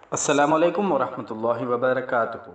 అస్సలం అయికం వరహమతుల్లాహి వబర్కాతుహు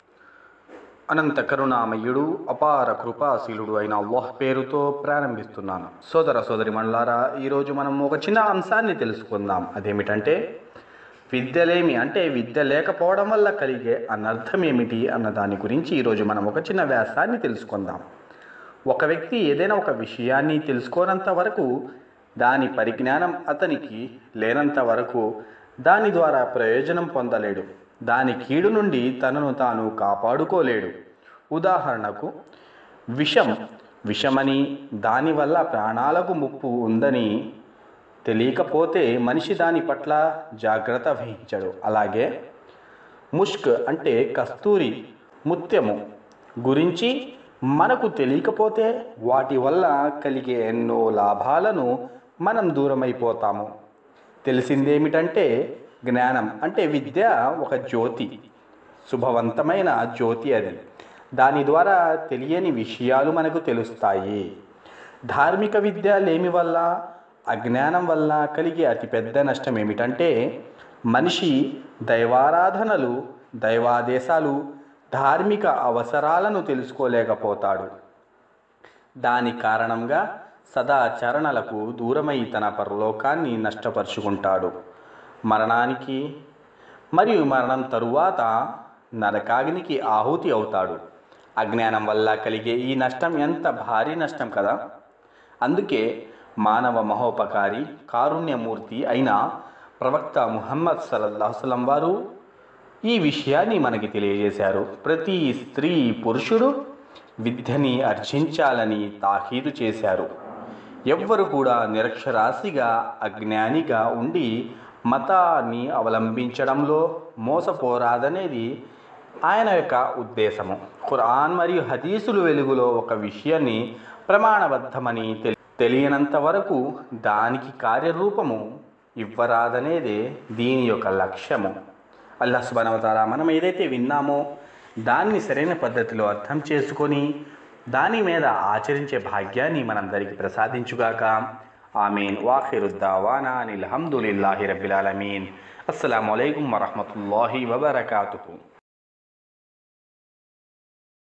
అనంత కరుణామయుడు అపార కృపాశీలుడు అయిన అల్లాహ్ పేరుతో ప్రారంభిస్తున్నాను సోదర సోదరి మండలారా ఈరోజు మనం ఒక చిన్న అంశాన్ని తెలుసుకుందాం అదేమిటంటే విద్యలేమి అంటే విద్య లేకపోవడం వల్ల కలిగే అనర్థం ఏమిటి అన్న దాని గురించి ఈరోజు మనం ఒక చిన్న వ్యాసాన్ని తెలుసుకుందాం ఒక వ్యక్తి ఏదైనా ఒక విషయాన్ని తెలుసుకోనంత వరకు దాని పరిజ్ఞానం అతనికి లేనంత వరకు దాని ద్వారా ప్రయోజనం పొందలేడు దాని కీడు నుండి తనను తాను కాపాడుకోలేడు ఉదాహరణకు విషం విషమని దానివల్ల ప్రాణాలకు ముప్పు ఉందని తెలియకపోతే మనిషి దాని పట్ల జాగ్రత్త వహించడు అలాగే ముష్క్ అంటే కస్తూరి ముత్యము గురించి మనకు తెలియకపోతే వాటి వల్ల కలిగే ఎన్నో లాభాలను మనం దూరమైపోతాము తెలిసిందేమిటంటే జ్ఞానం అంటే విద్య ఒక జ్యోతి శుభవంతమైన జ్యోతి అది దాని ద్వారా తెలియని విషయాలు మనకు తెలుస్తాయి ధార్మిక విద్య లేమి వల్ల అజ్ఞానం వల్ల కలిగే అతిపెద్ద నష్టం ఏమిటంటే మనిషి దైవారాధనలు దైవాదేశాలు ధార్మిక అవసరాలను తెలుసుకోలేకపోతాడు దాని కారణంగా సదాచరణలకు దూరమై తన పరలోకాన్ని నష్టపరుచుకుంటాడు మరణానికి మరియు మరణం తరువాత నరకాగ్నికి ఆహుతి అవుతాడు అజ్ఞానం వల్ల కలిగే ఈ నష్టం ఎంత భారీ నష్టం కదా అందుకే మానవ మహోపకారి కారుణ్యమూర్తి అయిన ప్రవక్త ముహమ్మద్ సల్లల్లాహుసలం వారు ఈ విషయాన్ని మనకి తెలియజేశారు ప్రతి స్త్రీ పురుషుడు విద్యని అర్జించాలని తాకీదు చేశారు ఎవ్వరు కూడా నిరక్షరాశిగా అజ్ఞానిగా ఉండి మతాన్ని అవలంబించడంలో మోసపోరాదనేది ఆయన యొక్క ఉద్దేశము ఖురాన్ మరియు హదీసులు వెలుగులో ఒక విషయాన్ని ప్రమాణబద్ధమని తెలి తెలియనంత వరకు దానికి కార్యరూపము ఇవ్వరాదనేదే దీని యొక్క లక్ష్యము అల్లా సుబానవతారా మనం ఏదైతే విన్నామో దాన్ని సరైన పద్ధతిలో అర్థం చేసుకొని దాని మీద ఆచరించే భాగ్యాన్ని మనందరికీ ప్రసాదించుగాక ఆమీన్ వాఖిరుద్దావానా అనిల్ హమ్దులిల్లాహి రబ్బిల్ ఆలమీన్ అస్సలం అయికం వరహమతుల్లాహి వబర్కాతుహు